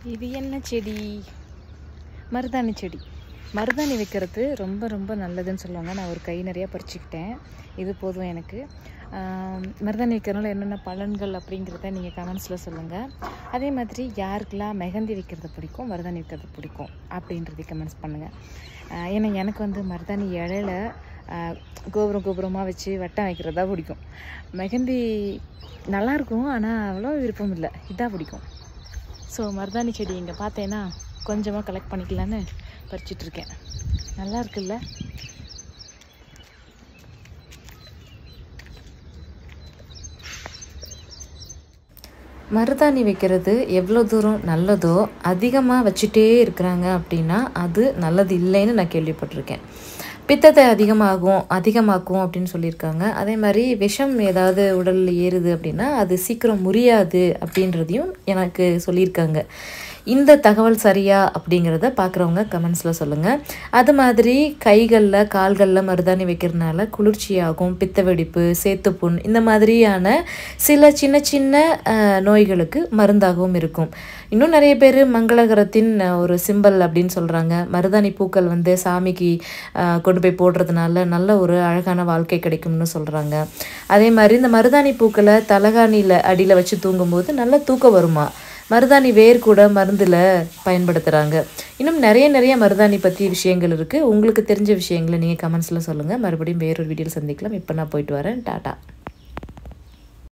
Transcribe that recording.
இது என்ன செடி மருதாணி செடி மருதாணி வைக்கிறது ரொம்ப ரொம்ப நல்லதுன்னு சொல்லுவாங்க நான் ஒரு கை நிறையா பறிச்சுக்கிட்டேன் இது போதும் எனக்கு ஆம், மருதாணி வைக்கிறனால என்னென்ன பலன்கள் அப்படிங்கிறத நீங்கள் கமெண்ட்ஸில் சொல்லுங்கள் அதே மாதிரி யாருக்கெல்லாம் மெஹந்தி வைக்கிறது பிடிக்கும் மருதாணி வைக்கிறது பிடிக்கும் அப்படின்றதை கமெண்ட்ஸ் பண்ணுங்கள் ஏன்னா எனக்கு வந்து மருதாணி இலையில ஆஹ், கோபுரம் கோபுரமாக வச்சு வட்டம் வைக்கிறது தான் பிடிக்கும் மெஹந்தி நல்லாயிருக்கும் ஆனால் அவ்வளோ விருப்பம் இல்லை இதான் பிடிக்கும் ஸோ மருதாணி செடி இங்கே பார்த்தேன்னா கொஞ்சமாக கலெக்ட் பண்ணிக்கலான்னு பறிச்சிட்டு இருக்கேன் நல்லா இருக்குல்ல மருதாணி வைக்கிறது எவ்வளோ தூரம் நல்லதோ அதிகமாக வச்சுட்டே இருக்கிறாங்க அப்படின்னா அது நல்லது இல்லைன்னு நான் கேள்விப்பட்டிருக்கேன் பித்தத்தை அதிகமாகும் அதிகமாக்கும் அப்படின்னு சொல்லியிருக்காங்க அதே மாதிரி விஷம் ஏதாவது உடலில் ஏறுது அப்படின்னா அது சீக்கிரம் முறியாது அப்படின்றதையும் எனக்கு சொல்லியிருக்காங்க இந்த தகவல் சரியா அப்படிங்கிறத பார்க்குறவங்க கமெண்ட்ஸில் சொல்லுங்கள் அது மாதிரி கைகளில் கால்களில் மருதாணி வைக்கிறதுனால குளிர்ச்சியாகும் பித்த வெடிப்பு சேத்துப்புண் இந்த மாதிரியான சில சின்ன சின்ன அஹ், நோய்களுக்கு மருந்தாகவும் இருக்கும் இன்னும் நிறைய பேர் மங்களகரத்தின் அஹ், ஒரு சிம்பல் அப்படின்னு சொல்கிறாங்க மருதாணி பூக்கள் வந்து சாமிக்கு அஹ், கொண்டு போய் போடுறதுனால நல்ல ஒரு அழகான வாழ்க்கை கிடைக்கும்னு சொல்கிறாங்க அதே மாதிரி இந்த மருதாணி பூக்களை தலகாணியில் அடியில் வச்சு தூங்கும்போது நல்ல தூக்கம் வருமா மருதாணி வேர் கூட மருந்தில் பயன்படுத்துகிறாங்க இன்னும் நிறைய நிறைய மருதாணி பற்றி விஷயங்கள் இருக்குது உங்களுக்கு தெரிஞ்ச விஷயங்களை நீங்கள் கமெண்ட்ஸில் சொல்லுங்கள் மறுபடியும் வேறொரு வீடியோவில் சந்திக்கலாம் இப்போ நான் போயிட்டு வரேன் டாட்டா